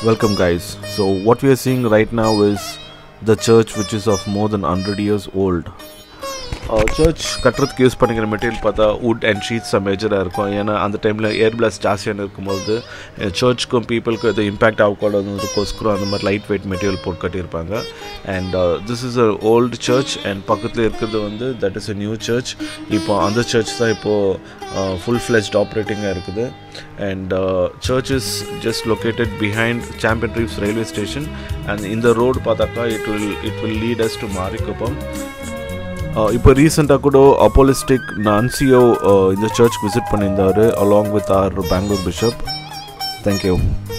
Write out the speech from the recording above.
Welcome, guys. So, what we are seeing right now is the church which is of more than 100 years old. Church கட்டுறதுக்கு use பண்ணிக்கிற material பார்த்தா wood and sheets மேஜராக இருக்கும் ஏன்னா அந்த டைமில் ஏர் blast ஜாஸ்தியான இருக்கும்போது சர்ச்சுக்கும் பீப்புளுக்கும் இது இம்பேக்ட் ஆகக்கூடாதுக்கோஸ்கரம் அந்த மாதிரி லைட் வெயிட் மெட்டீரியல் போட்டு கட்டியிருப்பாங்க and this is a old church and பக்கத்தில் இருக்கிறது வந்து that is a new church இப்போ அந்த சர்ச் தான் இப்போது ஃபுல் ஃப்ளெஜ்ட் ஆப்ரேட்டிங்காக இருக்குது and church is just located behind Champion Reefs railway station and இந்த ரோடு பார்த்தாக்கா it will it will lead us to Marikuppam இப்போ ரீசெண்டாக கூட அப்போலிஸ்டிக் நான்சியோ இந்த சர்ச் விசிட் பண்ணியிருந்தார் along with our Bangalore bishop thank you